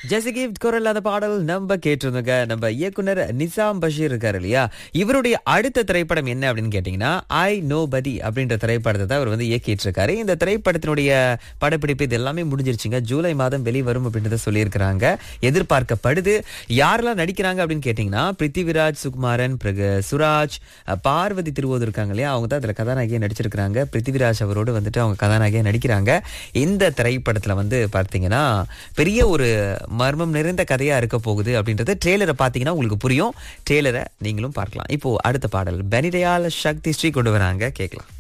ஜெசி gift குரல் அந்த பாடல் நம்ம கேட்டிருந்தோங்க நம்ம இயக்குனர் நிசாம் பஷீர் இருக்காரு இல்லையா இவருடைய அடுத்த திரைப்படம் என்ன அப்படின்னு கேட்டீங்கன்னா ஐ நோ பதி அப்படின்ற திரைப்படத்தை தான் அவர் வந்து இயக்கிட்டு இருக்காரு இந்த திரைப்படத்தினுடைய படப்பிடிப்பு இது எல்லாமே முடிஞ்சிருச்சுங்க ஜூலை மாதம் வெளிவரும் அப்படின்றத சொல்லியிருக்கிறாங்க எதிர்பார்க்கப்படுது யாரெல்லாம் நடிக்கிறாங்க அப்படின்னு கேட்டீங்கன்னா பிருத்திவிராஜ் சுகுமாரன் பிறகு சுராஜ் அஹ், பார்வதி திருவோது இருக்காங்க இல்லையா அவங்க தான் அதுல கதாநாயகியா நடிச்சிருக்கிறாங்க பிருத்திவிராஜ் அவரோடு வந்துட்டு அவங்க கதாநாயகியா நடிக்கிறாங்க இந்த திரைப்படத்துல வந்து பார்த்தீங்கன்னா பெரிய ஒரு மர்மம் நிறைந்த கதையா இருக்க போகுது அப்படின்றது ட்ரெய்லரை பார்த்தீங்கன்னா உங்களுக்கு புரியும் ட்ரெய்லரை நீங்களும் பார்க்கலாம் இப்போ அடுத்த பாடல் பெனிதயால் சக்தி ஸ்ரீ கொண்டு வராங்க கேட்கலாம்